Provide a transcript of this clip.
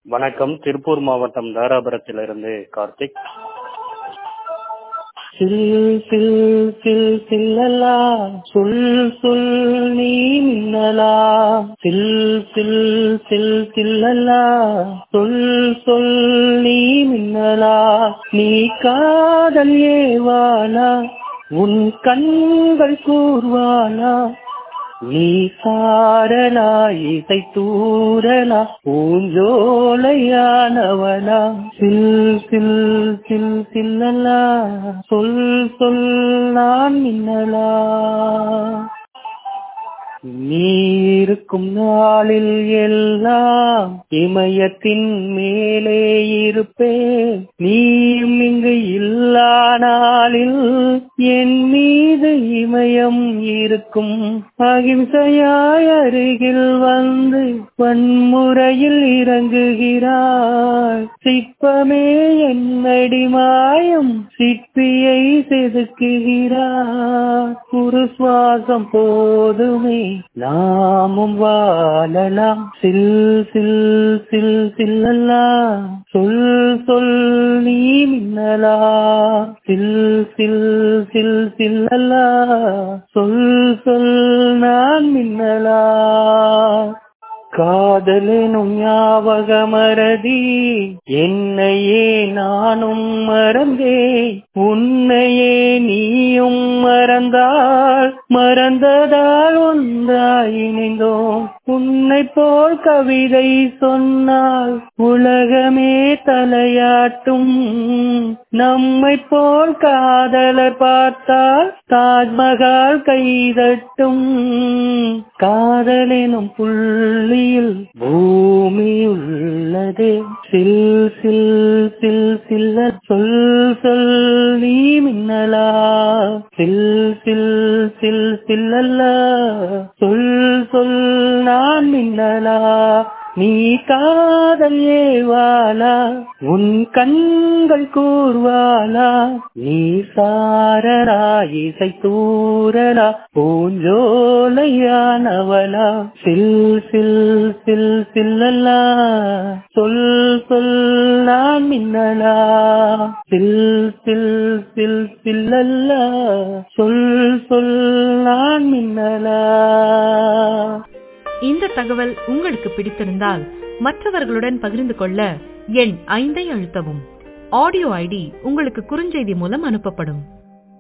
வணக்கம் திருப்பூர் மாவட்டம் தாராபுரத்திலிருந்து கார்த்திக் சில் சில் சில் சில்லலா சொல் சொல் நீ மின்னலா சில் சில் சில் சில்லலா சொல் சொல் நீ மின்னலா நீ காதல் ஏவானா உன் கண்கள் கூர்வானா நீ சாரலா இசை தூரலா பூஞ்சோலையானவனா சில் சில் சில் சில்லலா சொல் சொல் நான் மின்னலா நீ இருக்கும் நாளில் எல்லாம் இமயத்தின் மேலே இருப்பேன் நீயும் இங்கு இல்லா நாளில் என் மீது இமயம் இருக்கும் அகிம்சையாய் அருகில் வந்து வன்முறையில் இறங்குகிறாய் சிற்பமே என்னடி மாயம் சிற்பியை செதுக்குகிறாய் ஒரு சுவாசம் போதுமே நாமும் வாழலாம் சில் சில் சில் சில்லல்லா சொல் சொல் நீ மின்னலா சில் சில் சில் சில்லல்லா சொல் சொல் நான் மின்னலா காதலெனும் ஞாபக மறதி என்னையே நானும் மறந்தே உன்னையே நீயும் மறந்தால் மறந்ததால் ஒன்றாய் இணைந்தோம் உன்னை போல் கவிதை சொன்னால் உலகமே தலையாட்டும் நம்மை போல் காதலர் பார்த்தால் தாஜ்மகால் கைதட்டும் காதலெனும் புள்ளியில் பூமி உள்ளதே சில் சில் சில் சில்ல சொல் சொல் நீ மின்னலா சில் சில் சில் சில்லல்ல சொல் சொல் நான் மின்னலா நீ காதல் ஏவாலா உன் கண்கள் கூர்வாலா நீ சாரரா இசை தூரலா பூஞ்சோலையானவளா சில் சில் சில் சில்லல்லா சொல் சொல் நான் மின்னலா சில் சில் சில் சில்லல்லா சொல் சொல் நான் மின்னலா இந்த தகவல் உங்களுக்கு பிடித்திருந்தால் மற்றவர்களுடன் பகிர்ந்து கொள்ள எண் ஐந்தை அழுத்தவும் ஆடியோ ஐடி உங்களுக்கு குறுஞ்செய்தி மூலம் அனுப்பப்படும்